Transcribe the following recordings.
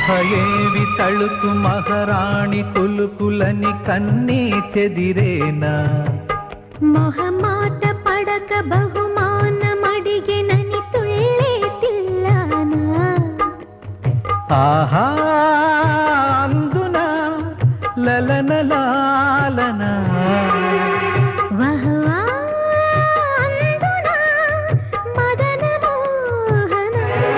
ఆహ ఏవి తళుకు మహారాణి కొలుకులని కన్నీ చెదిరేనా మొహమాట పడక బహుమానమడిగినని తుళ్ళే తిల్లానా ఆహా అందున లలనలాలన వహవా అందునా మదన మోహన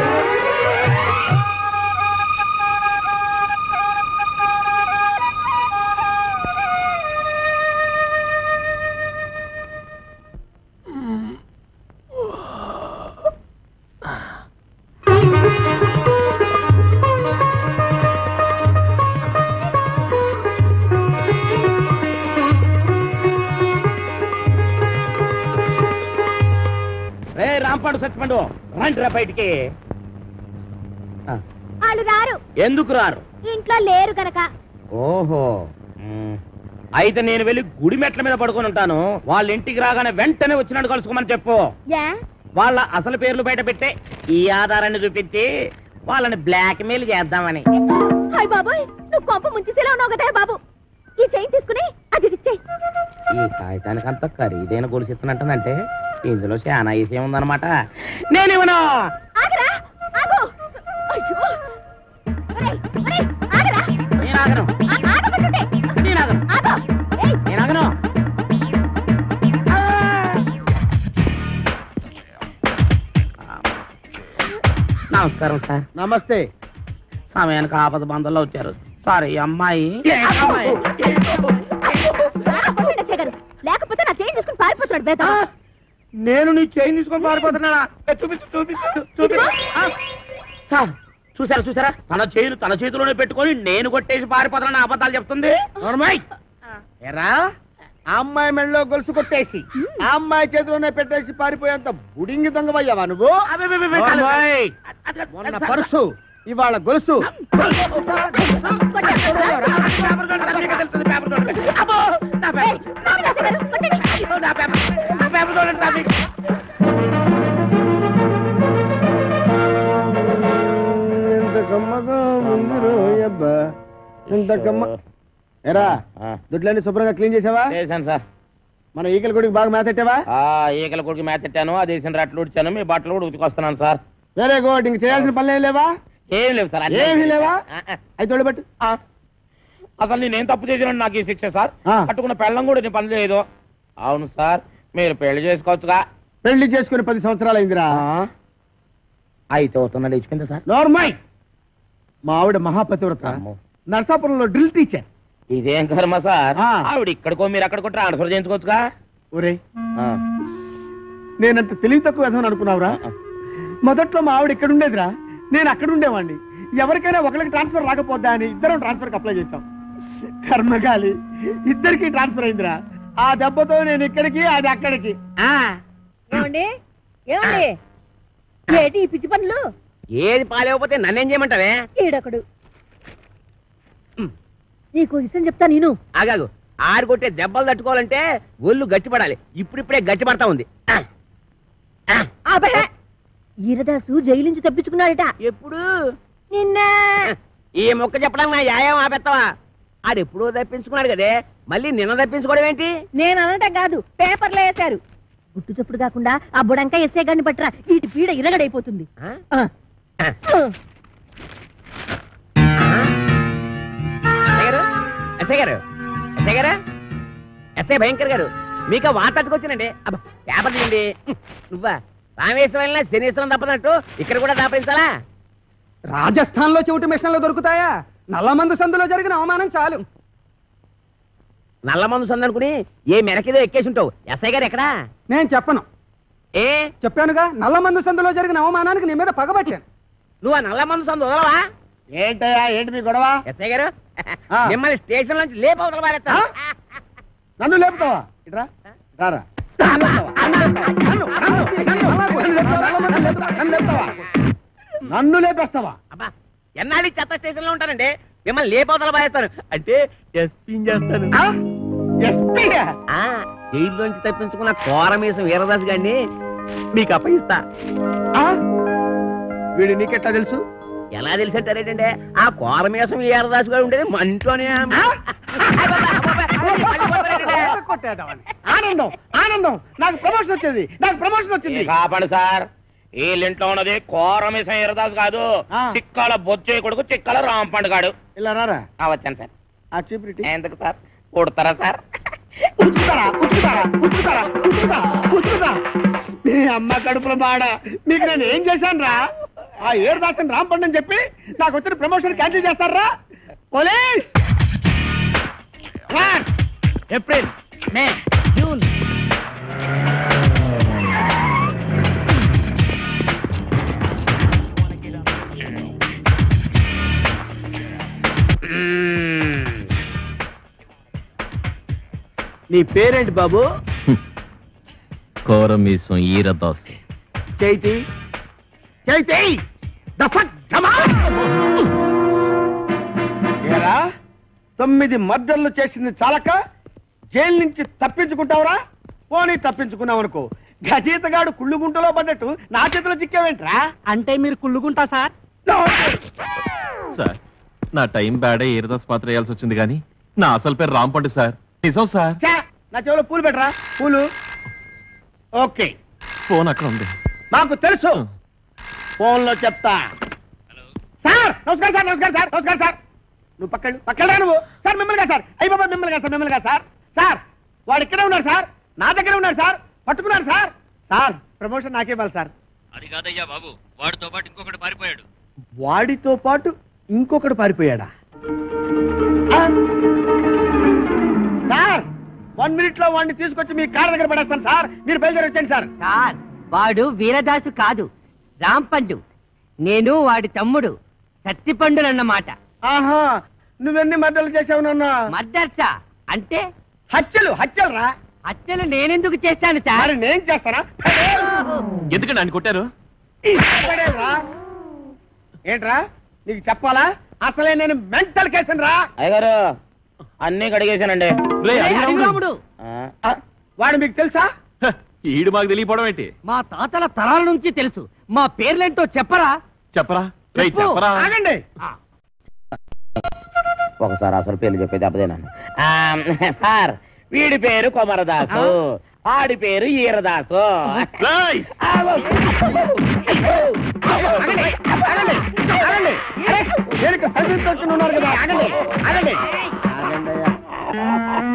రే రాంపాడు సచ్చిపండు రండి రా బయటికి ఆ, వాళ్ళు రారు ఎందుకు రారు ఇంట్లో లేరు గనక ఓహో మ్, అయితే నేను వెళ్ళి గుడి మెట్ల మీద పడుకొని ఉంటాను వాళ్ళ ఇంటికి రాగానే వెంటనే వచ్చినట్టు కలుసుకోమని చెప్పు యా వాళ్ళ అసలు పేర్లు బయట పెట్టే ఈ ఆధారాన్ని చూపించి వాళ్ళని బ్లాక్ మెయిల్ చేద్దామని హాయ్ బాబోయ్ నువ్వు కొంప ముంచేసేలా ఉన్నావు కదా బాబు ఈ చైన్ తీసుకుని అది ఇచ్చేయి ఈ కాగితానికి అంత ఖరీదైన గొలుసు ఇస్తున్నట్టుందంటే ఇందులో చాలా విషయం ఉందన్నమాట నేనేమన్నా ఆగరా ఆగు అయ్యో ఒరేయ్, ఒరేయ్, ఆగరా నేను ఆగను ఆ- ఆగమంటుంటే. నేను ఆగను ఆగు ఏయ్, నేను ఆగను నమస్కారం సార్ నమస్తే సమయానికి ఆపద బంధంలో వచ్చారు సారీ ఈ అమ్మాయి ఆగమంటుంటే చెగరు. లేకపోతే నా చైన్ తీసుకుని పారిపోతున్నాడు బేత నేను నీ చైన్ తీసుకొని పారిపోతున్నానా ఏ, చూపించు చూపించు చూపించు ఆ, సార్ చూసారా చూసారా తన చేతులు తన చేతిలోనే పెట్టుకొని నేను కొట్టేసి పారిపోతున్నా అబద్ధాలు చెప్తుంది నోర్మై ఎరా ఆ అమ్మాయి మెళ్ళలో గొలుసు కొట్టేసి ఆ అమ్మాయి చేతిలోనే పెట్టేసి పారిపోయేంత బుడింగి దొంగవయ్యావా నువ్వు అబ్బే, అబ్బే, అబ్బే, కాదు. నోర్మై. అది- అది- మొన్న సార్, పర్సు ఇవాళ గొలుసు పేపర్ చూడండి, మీకే తెలుస్తుంది, పేపర్ చూడండి. అబ్బో, నా పేపర్. అయ్యో, నా పేపర్. నా పేపర్ చూడండి, ట్రాఫిక్. ఎంత గమ్మగా ఉంది రోయబ్బా ఎంత గమ్మ ఎరా ఆ, దుడ్లన్నీ శుభ్రంగా క్లీన్ చేసావా చేశాను సార్ మన ఈకల గుడికి బాగా మేతెట్టావా ఆ ఈకల కొడుకు మేతెట్టాను ఆ దేశం రట్లు ఉడిచాను మీ బట్టలు కూడా ఉతికొస్తున్నాను సార్ వెరీ గుడ్ ఇంక చేయాల్సిన పనులు ఏం లేవా ఏం లేవు సార్ అన్నీ ఏమీ లేవా ఆ, ఆ. అయితే తోడబెట్టు ఆ. అసలు నేనేం తప్పు చేసినా నాకు ఈ శిక్ష సార్ ఆ. కట్టుకున్న పెళ్ళం కూడా నేను పని చేయదు అవును సార్ మీరు పెళ్లి చేసుకోవచ్చుగా పెళ్లి చేసుకుని పది సంవత్సరాలు అయిందిరా అయితే అవుతున్నా లేచిపోయింది సార్ నార్మల్ మా ఆవిడ మహాపతివ్రత అమ్మో. నర్సాపురంలో డ్రిల్ టీచర్ ఇదేం కర్మ సార్ ఆ. ఆవిడ ఇక్కడికో మీరు అక్కడికో ట్రాన్స్ఫర్ చేయించుకోవచ్చుగా ఒరే ఆ. నేనంత తెలివి తక్కువ విధమని అనుకున్నావురా ఆ. మొదట్లో మా ఆవిడ ఇక్కడ ఉండేదిరా నేను అక్కడ ఉండేవాడిని ఎవరికైనా ఒకరికి ట్రాన్స్ఫర్ రాకపోద్దా అని ఇద్దరం ట్రాన్స్ఫర్కి అప్లై చేశాం కర్మగాలి ఇద్దరికి ట్రాన్స్ఫర్ అయిందిరా ఆ దెబ్బతో నేను ఇక్కడికి అది అక్కడికి ఏమండి ఏమండి ఏటి ఈ పిచ్చి పనులు ఏది పాలేకపోతే నన్నేం చేయమంటావే ఈడొకడు నీకు విషయం చెప్తా నేను ఆగాగు ఆరు కొట్టే దెబ్బలు తట్టుకోవాలంటే ఒళ్ళు గట్టిపడాలి ఇప్పుడిప్పుడే గట్టిపడతా ఉంది ఆ. ఆ. ఆబహే ఈరదాసు జైలు నుంచి తప్పించుకున్నాడట ఎప్పుడు నిన్న ఈ మొక్క చెప్పడానికి నా యాయం ఆపెత్తావా ఆడెప్పుడో తప్పించుకున్నాడు కదే మళ్ళీ నిన్న తప్పించుకోవడం ఏంటి నేను అనటం కాదు పేపర్లో వేశారు గుట్టు చప్పుడు కాకుండా ఆ బుడంకా ఎస్ఏ గారిని పట్టరా వీటి పీడ ఇరగడైపోతుంది ఆ? ఆ. ఆ. ఎస్ఐ గారు ఎస్ఐ గారు ఎస్ఐ గారు ఎస్ఐ భయంకర్ గారు మీకు ఆ వార్త అట్టుకొచ్చానండి అబ్బా పేపర్ తీయండి నువ్వా రామేశ్వరం వెళ్ళినా శనీశ్వరం తప్పనట్టు ఇక్కడ కూడా దాపించాలా రాజస్థాన్ లో చెవిటి మిషన్లు దొరుకుతాయా నల్లమందు సందులో జరిగిన అవమానం చాలు నల్ల మందు సందనుకుని ఏ మెరకేదో ఎక్కేసి ఉంటావు ఎస్ఐ గారు ఎక్కడా నేను చెప్పను ఏ చెప్పానుగా నల్లమందు సందులో జరిగిన అవమానానికి నీ మీద పగబట్టాను నువ్వు ఆ నల్ల మందు సందు వదలవా ఏంటయ్యా ఏంటి మీ గొడవ ఎస్ఐ గారు ఆ. మిమ్మల్ని స్టేషన్ నుంచి లేపవతల పారేస్తా నన్ను లేపుతావా ఇట్రా రారా నన్ను నన్ను, నన్ను, నన్ను లేపుతావా? నన్ను లేపుతావా? నన్ను లేపేస్తావా అబ్బా ఎన్నాళ్ళు ఈ చెత్త స్టేషన్ లో ఉంటానండి మిమ్మల్ని లేపవతల పారేస్తాను అంటే ఎస్పీ చేస్తాను ఆ? ఎస్పీ ఆ, జైల్లోంచి తప్పించుకున్న కోరమీసం వీరదాస్ గారిని మీకు అప్పగిస్తా ఆ? వీడు నీకెట్టా తెలుసు ఎలా తెలిసంటారేటంటే ఆ కోరమేసం వీరదాసు గారు ఉండేది మన ఇంట్లోనే కొట్టేద్దామని. ఆనందం ఆనందం నాకు ప్రమోషన్ వచ్చింది నాకు ప్రమోషన్ వచ్చింది కాపాడు సార్ వీళ్ళింట్లో ఉన్నది కోరమిసం ఎరదాసు కాదు ఆ. చిక్కాల బొచ్చే కొడుకు చిక్కాల రాంపండు గాడు ఇలా రారా ఆ, వచ్చాను సార్ ఆ చీపురిటి ఎందుకు సార్ కొడతారా సార్ ఉతుకుతారా ఉతుకుతారా ఉతుకుతారా ఉతుకుతా ఉతుకుతా మీ అమ్మ కడుపుల బాడ మీకు నేను ఏం చేశాను రా ఆ ఏరు దాసన్ రాంపండి అని చెప్పి నాకు వచ్చిన ప్రమోషన్ క్యాన్సిల్ చేస్తారా police March! April May June నీ పేరేంటి బాబు కోరమీసం ఈరదాసు చైతి చైతి దఫక్ ధమాల్! ఏరా తొమ్మిది మర్డర్లు చేసింది చాలక జైలు నుంచి తప్పించుకుంటావురా పోనీ తప్పించుకున్నావు అనుకో గజీతగాడు కుళ్ళుగుంటలో పడ్డట్టు నా చేతిలో చిక్కావేంట్రా అంటే మీరు కుళ్ళుకుంటా సార్ సార్ నా టైం బ్యాడే ఈరదాస్ పాత్ర వేయాల్సి వచ్చింది కానీ నా అసలు పేరు రాంపండు సార్ నిజం సార్ ఛే, నా చెవిలో పూలు పెట్టరా పూలు ఓకే ఫోన్ అక్కడ ఉంది నాకు తెలుసు ఫోన్లో చెప్తా సార్ నమస్కారం సార్ నమస్కారం సార్ నమస్కారం సార్ నువ్వు పక్కడు పక్కడా నువ్వు సార్ మిమ్మల్ని కాదు సార్ అయ్యి బాబా మిమ్మల్ని కాదు సార్ మిమ్మల్ని కాదు సార్ సార్ వాడు ఇక్కడే ఉన్నారు సార్ నా దగ్గర ఉన్నారు సార్ పట్టుకున్నారు సార్ సార్ ప్రమోషన్ నాకే ఇవ్వాలి సార్ అది కాదయ్యా బాబు వాడితో పాటు ఇంకొకటి పారిపోయాడు వాడితో పాటు ఇంకొకడు పారిపోయాడా ఆ? సార్ వన్ మినిట్ లో వాడిని తీసుకొచ్చి మీ కార్ దగ్గర పడేస్తాను సార్ మీరు బయలుదేరి వచ్చేయండి సార్ సార్ వాడు వీరదాసు కాదు రాంపండు నేను వాడి తమ్ముడు సత్తిపండులన్నమాట ఆహా నువ్వెన్ని మద్దలు చేసావు నాన్న మద్దర్సా అంటే హత్యలు హత్యలు రా హత్యలు నేనెందుకు చేస్తాను సార్ మరి నేను చేస్తానా ఎందుకండి ఆయన కొట్టారు పడేయరా? ఏంట్రా నీకు చెప్పాలా అసలే నేను మెంటల్ కేసన్ రా అయ్యగారు అన్నీ కడిగేశానండి రేయ్, ఏ, అడిగిరా ఉండు. అడిగిరాముడు, ఆ, ఆ, వాడు మీకు తెలుసా హ, ఈడు మాకు తెలియపోవడం ఏంటి మా తాతల తరాల నుంచి తెలుసు మా పేర్లేంటో చెప్పరా చెప్పరా రేయ్, చెప్పు. చెప్పరా ఆగండి ఒకసారి అసలు పేర్లు చెప్పేది అప్పదేనాను ఆ, సార్ వీడి పేరు కొమరదాసు ఆడి పేరు ఈరదాసు రేయ్, ఆగండి ఆగండి ఆగండి అరే, నేను ఇక్కడ సర్వీస్ ఇన్స్పెక్టర్ ఉన్నారు కదా ఆగండి ఆగండి ఆగండి అయ్యా.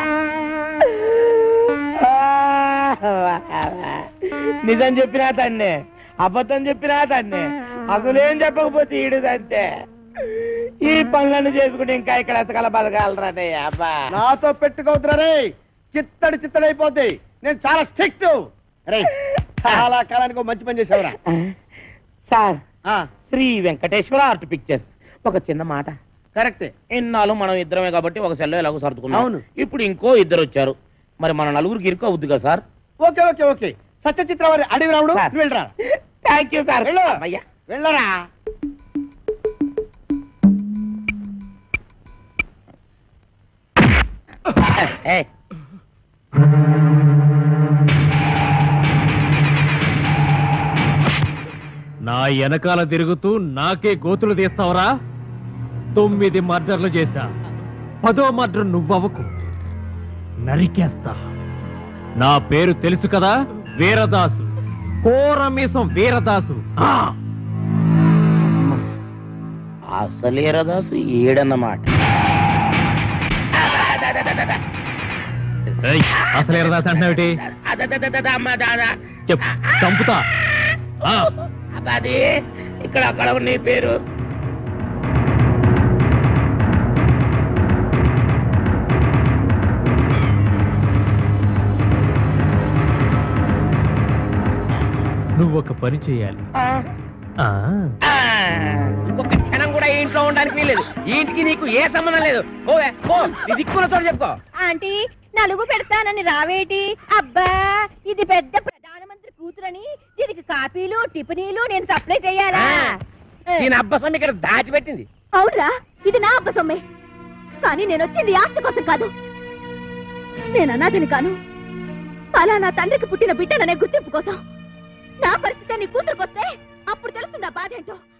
నిజం చెప్పినా తన్నే అబద్ధం చెప్పినా తన్నే అసలేం చెప్పకపోతే ఈడుదంతే ఈ పనులను చేసుకుంటే ఇంకా ఇక్కడ ఎతకల బతకాలరానే అబ్బా నాతో పెట్టుకోవద్దురా రే చిత్తడి చిత్తడైపోద్ది నేను చాలా స్ట్రిక్ట్ రే చాలా కాలానికి ఒక మంచి పని చేసావురా సార్ ఆ, శ్రీ వెంకటేశ్వర ఆర్ట్ పిక్చర్స్ ఒక చిన్న మాట కరెక్టే ఇన్నాళ్ళు మనం ఇద్దరమే కాబట్టి ఒక సెల్లో ఎలాగో సర్దుకున్నాం అవును. ఇప్పుడు ఇంకో ఇద్దరు వచ్చారు మరి మన నలుగురికి ఇరుకు అవుద్ది కదా sir okay okay okay Satya చిత్రవారి అడవి రాముడు సార్. నువ్వు వెళ్ళరా థ్యాంక్ యూ సార్ వెళ్ళు. అమ్మయ్య. వెళ్ళరా ఏయ్, నా వెనకాల తిరుగుతూ నాకే గోతులు తీస్తావరా తొమ్మిది మర్డర్లు చేశా పదో మర్డర్ నువ్వవకు నరికేస్తా నా పేరు తెలుసు కదా వీరదాసు కోరమీసం వీరదాసు ఆ! అసలు ఈరదాసు ఏడన్నమాట ఏయ్, అసలు వీరదాసు అంటున్నావుటి అదదదదద, అమ్మ దాదా. చెప్పు చంపుతా ఆ, అబ్బా, అది ఇక్కడ అక్కడ ఉన్న ఈ పేరు నువ్వు ఒక పని చేయాలి ఆ, ఆ, ఆ, ఇంకొక క్షణం కూడా ఈ ఇంట్లో ఉండడానికి వీలేదు ఈ ఇంటికి నీకు ఏ సంబంధం లేదు ఓవే ఓ నీ దిక్కున్న చోట చెప్పుకో ఆంటీ నలుగు పెడతానని రావేటి అబ్బా ఇది పెద్ద ప్రధానమంత్రి కూతురని దీనికి కాపీలు టిఫినీలు నేను సప్లై చేయాలా దీని అబ్బసం ఇక్కడ దాచిపెట్టింది అవునరా ఇది నా అబ్బ సొమ్మే కానీ నేను వచ్చింది ఆస్తి కోసం కాదు నేను అనాథని కాను అలా నా తండ్రికి పుట్టిన బిడ్డననే గుర్తింపు కోసం నా పరిస్థితి నీ కూతురుకొస్తే అప్పుడు తెలుస్తుంది ఆ బాధ ఏంటో